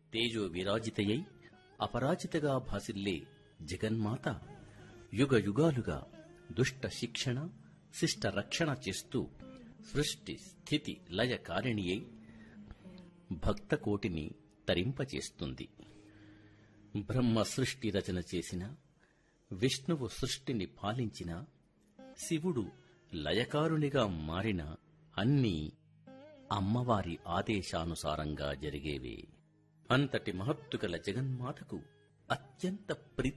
తేజో విరాజితయై అపరాజితగా భాసిల్లే జగన్మాత యుగ యుగాలుగా దుష్ట శిక్షణ శిష్ట రక్షణ చేస్తూ సృష్టి స్థితి లయ కారిణియై భక్త కోటిని తరింపచేస్తుంది బ్రహ్మ సృష్టి రచన చేసిన విష్ణువు సృష్టిని పాలించిన శివుడు లయకారునిగా మారిన అన్నీ అమ్మవారి ఆదేశానుసారంగా జరిగేవే అంతటి మహత్తుగల జగన్మాతకు అత్యంత ప్రీతి